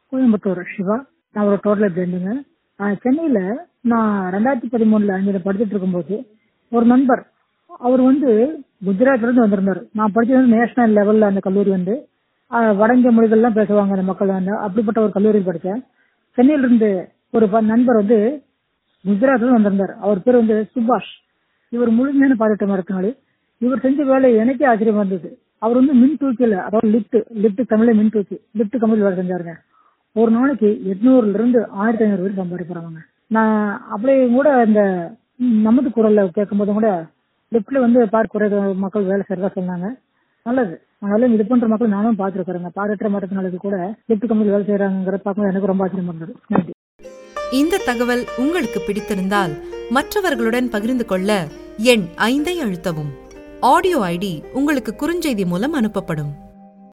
கோயம்புத்தூர் சிவா நான் ஒரு டோட்டல் பிளண்டுங்க சென்னையில நான் ரெண்டாயிரத்தி பதிமூணுல அங்கே படிச்சுட்டு இருக்கும்போது ஒரு நண்பர் அவர் வந்து குஜராத்ல இருந்து வந்திருந்தாரு நான் படிச்சது வந்து நேஷனல் லெவல்ல அந்த கல்லூரி வந்து ஆஹ் வட இந்திய மொழிகள்லாம் பேசுவாங்க அந்த மக்கள் வந்து அப்படிப்பட்ட ஒரு கல்லூரியில் படித்தேன் சென்னையில இருந்து ஒரு ப- நண்பர் வந்து குஜராத்ல இருந்து வந்திருந்தார் அவர் பேர் வந்து சுபாஷ் இவர் முழுமையான பாதிட்ட மரத்தினாலே இவர் செஞ்ச வேலை எனக்கே ஆச்சரியமா இருந்தது அவர் வந்து மின் தூக்கில அதாவது லிப்ட் லிப்ட் தமிழ்ல மின் தூக்கி லிப்ட் கம்பெனி வேலை செஞ்சாருங்க ஒரு நாளைக்கு எட்நூறுல இருந்து ஆயிரத்தி ஐநூறு பேர் சம்பாதிக்கிறாங்க நான் அப்படியே கூட இந்த நமது குரல்ல கேட்கும்போது கூட லிப்ட்ல வந்து பார்க்குற மக்கள் வேலை செய்யறதா சொன்னாங்க நல்லது அதனால இது போன்ற மக்கள் நானும் பார்த்துருக்கிறேங்க பாதற்ற மாற்றத்தினாலுக்கு கூட லிப்ட் கம்பெனி வேலை செய்யறாங்கிறத பார்க்கும்போது எனக்கு ரொம்ப ஆச்சரியமா இருந்தது நன்றி இந்த தகவல் உங்களுக்கு பிடித்திருந்தால் மற்றவர்களுடன் பகிர்ந்து கொள்ள எண் ஐந்தை அழுத்தவும் ஆடியோ ஐடி உங்களுக்கு குறுஞ்செய்தி மூலம் அனுப்பப்படும்